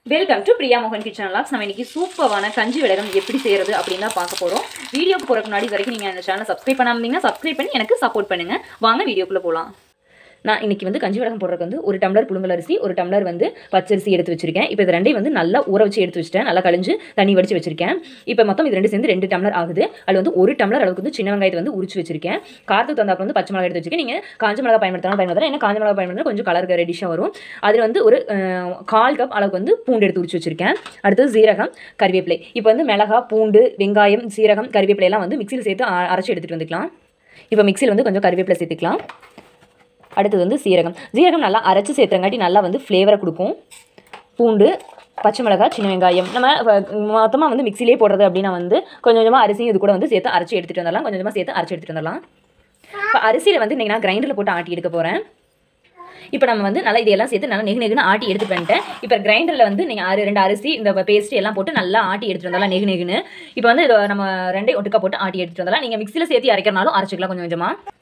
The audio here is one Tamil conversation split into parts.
வெல்கம் டு பிரியா மோகன் கிச்சன் லாக்ஸ் நம்ம இன்னைக்கு சூப்பரான கஞ்சி விடகம் எப்படி செய்யறது அப்படின்னு தான் பார்க்க போறோம் வீடியோக்கு போறதுக்கு முன்னாடி இது வரைக்கும் நீங்க அந்த சேனல் சப்ஸ்கிரைப் பண்ணாம இருந்தீங்கன்னா சப்ஸ்கிரைப் பண்ணி எனக்கு சப்போர்ட் பண்ணுங்க வாங்க வீடியோக்குள்ள போலாம் நான் இன்னைக்கு வந்து கஞ்சி வடகம் போடுறதுக்கு வந்து ஒரு டம்ளர் புழுங்கல் அரிசி ஒரு டம்ளர் வந்து பச்சரிசி எடுத்து வச்சிருக்கேன் இப்போ இது ரெண்டையும் வந்து நல்லா ஊற வச்சு எடுத்து வச்சிட்டேன் நல்லா கழிஞ்சு தண்ணி வடிச்சு வச்சிருக்கேன் இப்போ மொத்தம் இது ரெண்டு சேர்ந்து ரெண்டு டம்ளர் ஆகுது அதில் வந்து ஒரு டம்ளர் அளவுக்கு வந்து சின்ன வெங்காயத்தை வந்து உரிச்சு வச்சிருக்கேன் காரத்துக்கு தந்தாப்புல வந்து பச்சை மிளகாய் எடுத்து வச்சிருக்கேன் நீங்கள் காஞ்ச மிளகா பயன்படுத்தலாம் பயன்படுத்தலாம் ஏன்னா காஞ்ச மிளகா பயன்படுத்தினா கொஞ்சம் கலர் ரெடிஷாக வரும் அதில் வந்து ஒரு அஹ், கால் கப் அளவுக்கு வந்து பூண்டு எடுத்து உரிச்சு வச்சிருக்கேன் அடுத்தது சீரகம் கறிவேப்பிலை இப்போ வந்து மிளகா பூண்டு வெங்காயம் சீரகம் கறிவேப்பிலை எல்லாம் வந்து மிக்சியில் சேர்த்து அ- அரைச்சு எடுத்துகிட்டு வந்துக்கலாம் இப்போ மிக்சியில் வந்து கொஞ்சம் கறிவேப்பிலை சேர்த்துக்கலாம் அடுத்தது வந்து சீரகம் சீரகம் நல்லா அரைச்சி சேர்த்துறங்காட்டி நல்லா வந்து ஃப்ளேவரை கொடுக்கும் பூண்டு பச்சை மிளகாய் சின்ன வெங்காயம் நம்ம மொத்தமாக வந்து மிக்சிலே போடுறது அப்படின்னா வந்து கொஞ்சம் கொஞ்சமாக அரிசியும் இது கூட வந்து சேர்த்து அரைச்சி எடுத்துகிட்டு வந்துடலாம் கொஞ்சம் கொஞ்சமாக சேர்த்து அரைச்சி எடுத்துகிட்டு வந்துடலாம் இப்போ அரிசியில் வந்து இன்றைக்கி நான் கிரைண்டரில் போட்டு ஆட்டி எடுக்க போகிறேன் இப்போ நம்ம வந்து நல்லா இதெல்லாம் சேர்த்து நல்லா நெகு நெகுன்னு ஆட்டி எடுத்துட்டு வந்துட்டேன் இப்போ கிரைண்டரில் வந்து நீங்கள் அரு ரெண்டு அரிசி இந்த பேஸ்ட் எல்லாம் போட்டு நல்லா ஆட்டி எடுத்துட்டு வந்தாலும் நெகு நெகுன்னு இப்போ வந்து இதை நம்ம ரெண்டையும் ஒட்டுக்கா போட்டு ஆட்டி எடுத்துட்டு வந்தாலும் நீங்கள் மிக்சியில் சேர்த்து அரைக்கிறனாலும் அரைச்சிக்கலாம் கொஞ்சம் கொஞ்சமாக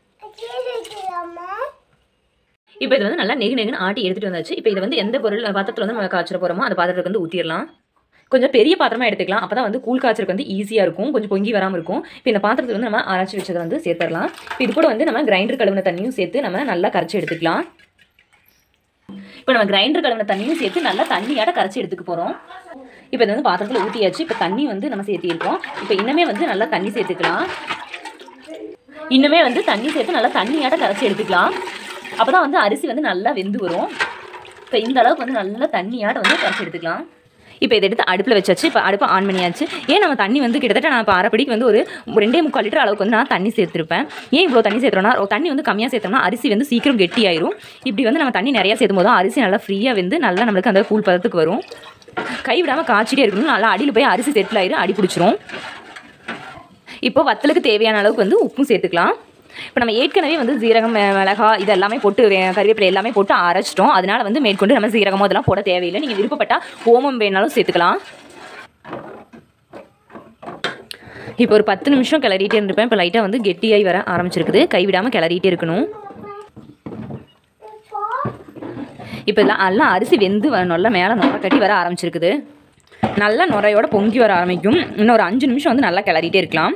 இப்போ இது வந்து நல்லா நெகு நெகுன்னு ஆட்டி எடுத்துட்டு வந்தாச்சு இப்போ இது வந்து எந்த பொருள் பாத்திரத்தில் வந்து நம்ம காய்ச்சிட போகிறோமோ அந்த பாத்திரத்துக்கு வந்து ஊற்றிடலாம் கொஞ்சம் பெரிய பாத்திரமா எடுத்துக்கலாம் அப்போ தான் வந்து கூழ் காய்ச்சலுக்கு வந்து ஈஸியாக இருக்கும் கொஞ்சம் பொங்கி வராமல் இருக்கும் இப்போ இந்த பாத்திரத்துக்கு வந்து நம்ம அரைச்சி வச்சதை வந்து சேர்த்துடலாம் இப்போ இது கூட வந்து நம்ம கிரைண்டர் கழுவின தண்ணியும் சேர்த்து நம்ம நல்லா கரைச்சி எடுத்துக்கலாம் இப்போ நம்ம கிரைண்டர் கழுவின தண்ணியும் சேர்த்து நல்லா தண்ணியாட்ட கரைச்சி எடுத்துக்க போகிறோம் இப்போ இது வந்து பாத்திரத்தில் ஊற்றியாச்சு இப்போ தண்ணி வந்து நம்ம சேர்த்திருக்கோம் இப்போ இன்னுமே வந்து நல்லா தண்ணி சேர்த்துக்கலாம் இன்னுமே வந்து தண்ணி சேர்த்து நல்லா தண்ணியாட்ட கரைச்சி எடுத்துக்கலாம் அப்போ தான் வந்து அரிசி வந்து நல்லா வெந்து வரும் இப்போ இந்த அளவுக்கு வந்து நல்லா தண்ணியாட்ட வந்து கரைச்சி எடுத்துக்கலாம் இப்போ இதை எடுத்து அடுப்பில் வச்சாச்சு இப்போ அடுப்பை ஆன் பண்ணியாச்சு ஏன் நம்ம தண்ணி வந்து கிட்டத்தட்ட நான் இப்போ அரைப்படிக்கு வந்து ஒரு ரெண்டே முக்கால் லிட்டர் அளவுக்கு வந்து நான் தண்ணி சேர்த்துருப்பேன் ஏன் இவ்வளோ தண்ணி சேர்த்துறோம்னா தண்ணி வந்து கம்மியாக சேர்த்தோம்னா அரிசி வந்து சீக்கிரம் கெட்டியாயிரும் இப்படி வந்து நம்ம தண்ணி நிறையா சேர்த்தும் போது அரிசி நல்லா ஃப்ரீயாக வந்து நல்லா நம்மளுக்கு அந்த கூழ் பதத்துக்கு வரும் கைவிடாமல் காய்ச்சிட்டே இருக்கணும் நல்லா அடியில் போய் அரிசி செட்டில் ஆயிரும் அடி பிடிச்சிரும் இப்போ வத்தலுக்கு தேவையான அளவுக்கு வந்து உப்பும் சேர்த்துக்கலாம் இப்போ நம்ம ஏற்கனவே வந்து சீரகம் மி- மிளகாய் இது எல்லாமே போட்டு வே- கறிவேப்பிலை எல்லாமே போட்டு அரைச்சிட்டோம் அதனால வந்து மேற்கொண்டு நம்ம சீரகமோ அதெல்லாம் போட தேவையில்லை நீங்கள் விருப்பப்பட்டால் ஓமம் வேணாலும் சேர்த்துக்கலாம் இப்போ ஒரு பத்து நிமிஷம் கிளறிட்டே இருந்திருப்பேன் இப்போ லைட்டாக வந்து கெட்டியாகி வர ஆரம்பிச்சிருக்குது கைவிடாமல் கிளறிட்டே இருக்கணும் இப்போ எல்லாம் எல்லாம் அரிசி வெந்து வ- நல்லா மேலே நுர கட்டி வர ஆரம்பிச்சிருக்குது நல்லா நுரையோட பொங்கி வர ஆரம்பிக்கும் இன்னும் ஒரு அஞ்சு நிமிஷம் வந்து நல்லா கிளறிட்டே இருக்கலாம்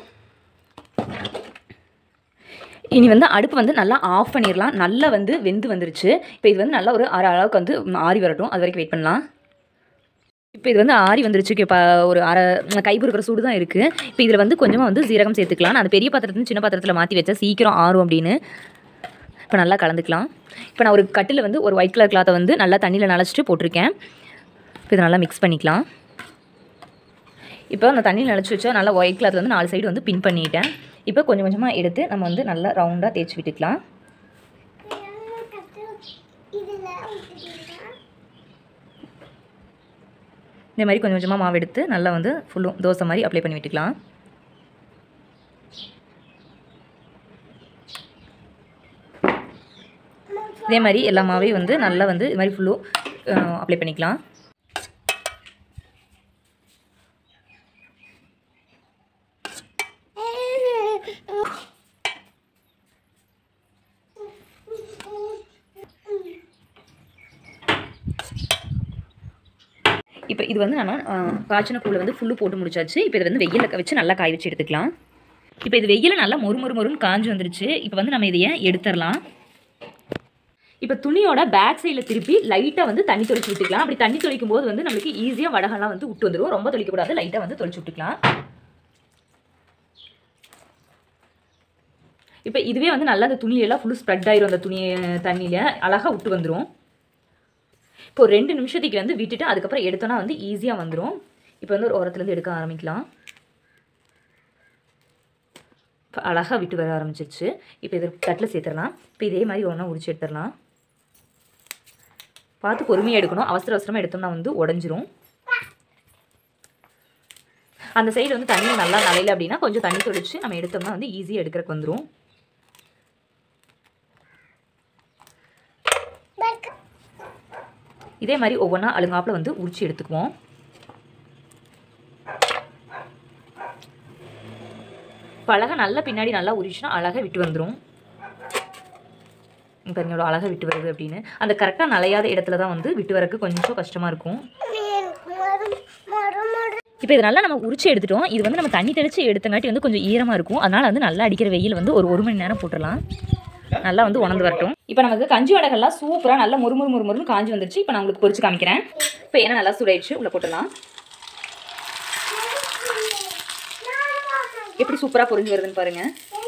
இனி வந்து அடுப்பு வந்து நல்லா ஆஃப் பண்ணிடலாம் நல்லா வந்து வெந்து வந்துருச்சு இப்போ இது வந்து நல்லா ஒரு அரை அளவுக்கு வந்து ஆறி வரட்டும் அது வரைக்கும் வெயிட் பண்ணலாம் இப்போ இது வந்து ஆறி வந்துருச்சு இப்போ ஒரு அரை கை பொறுக்கிற சூடு தான் இருக்குது இப்போ இதில் வந்து கொஞ்சமாக வந்து சீரகம் சேர்த்துக்கலாம் நான் அந்த பெரிய பாத்திரத்துல சின்ன பாத்திரத்தில் மாற்றி வச்சா சீக்கிரம் ஆறும் அப்படின்னு இப்போ நல்லா கலந்துக்கலாம் இப்போ நான் ஒரு கட்டில் வந்து ஒரு ஒயிட் கலர் கிளாத்தை வந்து நல்லா தண்ணியில் நனைச்சிட்டு போட்டிருக்கேன் இப்போ இதை நல்லா மிக்ஸ் பண்ணிக்கலாம் இப்போ அந்த தண்ணியில் நினச்சி வச்சா நல்லா ஒயிட் கிளாத்தில் வந்து நாலு சைடு வந்து பின் பண்ணிட்டேன் இப்போ கொஞ்சம் கொஞ்சமாக எடுத்து நம்ம வந்து நல்லா ரவுண்டாக தேய்ச்சி விட்டுக்கலாம் இந்த மாதிரி கொஞ்சம் கொஞ்சமாக மாவு எடுத்து நல்லா வந்து ஃபுல்லும் தோசை மாதிரி அப்ளை பண்ணி விட்டுக்கலாம் இதே மாதிரி எல்லா மாவையும் வந்து நல்லா வந்து இது மாதிரி ஃபுல்லும் அப்ளை பண்ணிக்கலாம் இப்போ இது வந்து நான் காய்ச்சின கூழை வந்து ஃபுல்லு போட்டு முடிச்சாச்சு இப்போ இதை வந்து வெயிலில் வச்சு நல்லா காய வச்சு எடுத்துக்கலாம் இப்போ இது வெயில நல்லா மொறு மொறு மொறுன்னு காஞ்சு வந்துருச்சு இப்போ வந்து நம்ம இதையே எடுத்துடலாம் இப்போ துணியோட பேக் சைடில் திருப்பி லைட்டாக வந்து தண்ணி தொளிச்சு விட்டுக்கலாம் அப்படி தண்ணி தொளிக்கும் போது வந்து நம்மளுக்கு ஈஸியாக வடகெல்லாம் வந்து விட்டு வந்துடும் ரொம்ப தொளிக்கக்கூடாது லைட்டாக வந்து தொளிச்சு விட்டுக்கலாம் இப்போ இதுவே வந்து நல்லா அந்த துணியெல்லாம் ஃபுல்லு ஸ்ப்ரெட் ஆயிரும் அந்த துணி தண்ணியில் அழகாக விட்டு வந்துடும் இப்போ ஒரு ரெண்டு நிமிஷத்துக்கு வந்து விட்டுட்டு அதுக்கப்புறம் எடுத்தோன்னா வந்து ஈஸியாக வந்துடும் இப்போ வந்து ஒரு ஓரத்துலேருந்து எடுக்க ஆரம்பிக்கலாம் இப்போ அழகாக விட்டு வர ஆரம்பிச்சிருச்சு இப்போ இது தட்டில் சேர்த்துடலாம் இப்போ இதே மாதிரி ஒன்றா உரிச்சு எடுத்துடலாம் பார்த்து பொறுமையாக எடுக்கணும் அவசர அவசரமாக எடுத்தோம்னா வந்து உடஞ்சிரும் அந்த சைடு வந்து தண்ணி நல்லா நலையில அப்படின்னா கொஞ்சம் தண்ணி தொளிச்சு நம்ம எடுத்தோம்னா வந்து ஈஸியாக எடுக்கிறதுக்கு வந்துடும் இதே மாதிரி ஒவ்வொன்றா அழுங்காப்பில் வந்து உரிச்சு எடுத்துக்குவோம் பழக நல்லா பின்னாடி நல்லா உரிச்சுனா அழகாக விட்டு வந்துடும் பாருங்க எவ்வளோ அழகாக விட்டு வருது அப்படின்னு அந்த கரெக்டாக நலையாத இடத்துல தான் வந்து விட்டு வரக்கு கொஞ்சம் கஷ்டமாக இருக்கும் இப்போ இது நல்லா நம்ம உரிச்சு எடுத்துட்டோம் இது வந்து நம்ம தண்ணி தெளித்து எடுத்தங்காட்டி வந்து கொஞ்சம் ஈரமாக இருக்கும் அதனால் வந்து நல்லா அடிக்கிற வெயில் வந்து ஒரு ஒரு மணி நேரம் போட்டுடலாம் நல்லா வந்து உணர்ந்து வரட்டும் இப்போ நமக்கு கஞ்சி வடைகள்லாம் சூப்பராக நல்லா முறுமுறு முறுமுறுன்னு காஞ்சி வந்துருச்சு இப்போ நான் உங்களுக்கு பொரிச்சு காமிக்கிறேன் இப்போ ஏன்னா நல்லா சுடாயிடுச்சு உள்ளே போட்டுடலாம் எப்படி சூப்பராக பொரிஞ்சு வருதுன்னு பாருங்கள்